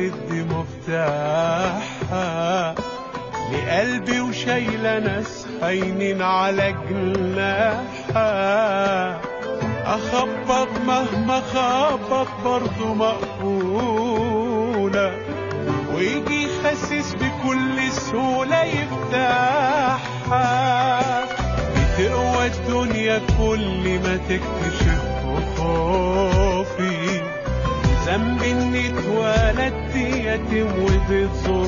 تدي مفتاحها لقلبي وشايلة ناس خاينين على جناحها أخبط مهما خبط برضه مقفولة ويجي يخسس بكل سهولة يفتحها بتقوى الدنيا كل ما تكتشف خوفي ذنبي اني اتولدت يتيم وبيت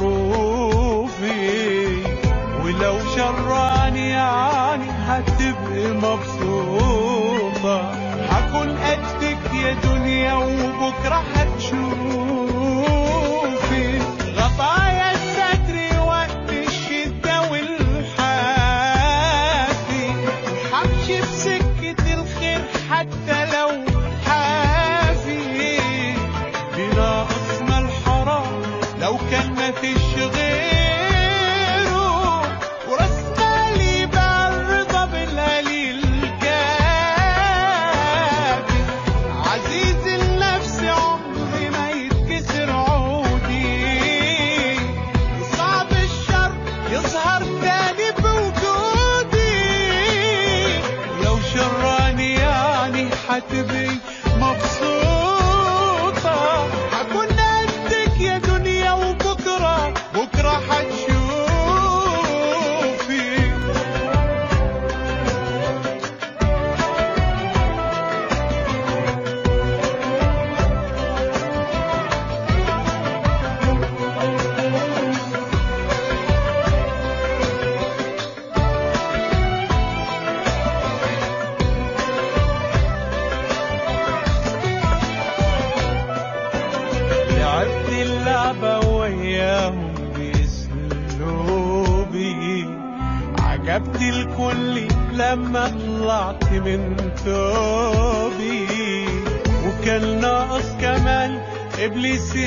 ظروفي ولو شراني يعني هتبقي مبسوطة هكون قدك يا دنيا وبكرة هتشوفي غطايا الستر وقت الشدة والحافي همشي بسكة الخير حتى لو حافي بناقصنا الحرام لو كان مفيش غيره وراس مالي بقى الرضا بالقليل كافي عزيز النفس عمري ما يتكسر عودي صعب الشر يظهر تاني بوجودي لو شراني يعني حتبقي مبسوطة هكون قدك يا دنيا وبكرة بكرة هتشوفي لعبت اللعبة وياهم بأسلوبي عجبت الكل لما طلعت من توبي وكان ناقص كمان إبليس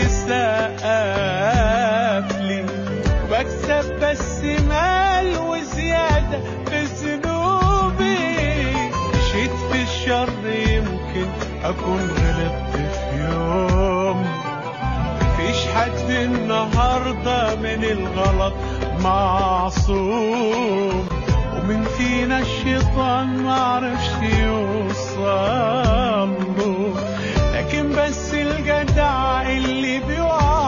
يسقف لي بكسب بس مال وزيادة في ذنوبي مشيت في الشر يمكن أكون غلطت في يوم مفيش حد النهاردة من الغلط معصوم ومن فينا الشيطان معرفش يوصل له لكن بس الجدع اللي بيقع